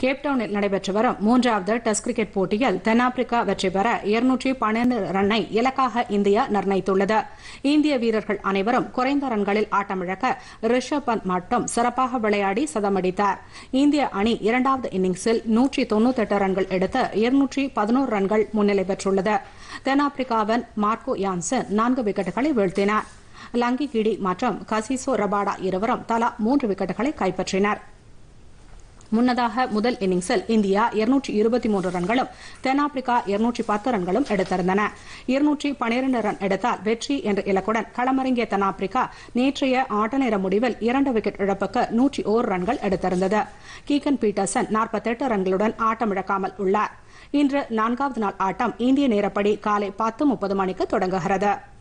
கேப்டவுனில் நடைபெற்று வரும் மூன்றாவது டெஸ்ட் கிரிக்கெட் போட்டியில் தென்னாப்பிரிக்கா வெற்றி பெற இருநூற்றி பன்னெண்டு ரன்னை இலக்காக இந்தியா நிர்ணயித்துள்ளது இந்திய வீரர்கள் அனைவரும் குறைந்த ரன்களில் ஆட்டமிழக்க ரிஷப் பந்த் மட்டும் சிறப்பாக விளையாடி சதமடித்தார் இந்திய அணி இரண்டாவது இன்னிங்ஸில் நூற்றி தொன்னூத்தெட்டு ரன்கள் எடுத்து இருநூற்றி பதினோரு ரன்கள் முன்னிலை பெற்றுள்ளது தென்னாப்பிரிக்காவின் மார்க்கோ யான்சன் நான்கு விக்கெட்டுகளை வீழ்த்தினார் லங்கி கிடி மற்றும் கசிசோ ரபாடா இருவரும் தலா மூன்று விக்கெட்டுகளை கைப்பற்றினர் முன்னதாக முதல் இன்னிங்ஸில் இந்தியா இருநூற்றி இருபத்தி மூன்று ரன்களும் தென்னாப்பிரிக்கா இருநூற்றி பத்து ரன்களும் எடுத்திருந்தன இருநூற்றி பனிரண்டு ரன் எடுத்தால் வெற்றி என்ற இலக்குடன் களமிறங்கிய தென்னாப்பிரிக்கா நேற்றைய ஆட்ட நேர முடிவில் இரண்டு விக்கெட் இழப்புக்கு நூற்றி ஓரு ரன்கள் எடுத்திருந்தது கீகன் பீட்டர்சன் நாற்பத்தெட்டு ரன்களுடன் ஆட்டமிழக்காமல் உள்ளார் இன்று நான்காவது நாள் ஆட்டம் இந்திய நேரப்படி காலை பத்து முப்பது மணிக்கு தொடங்குகிறது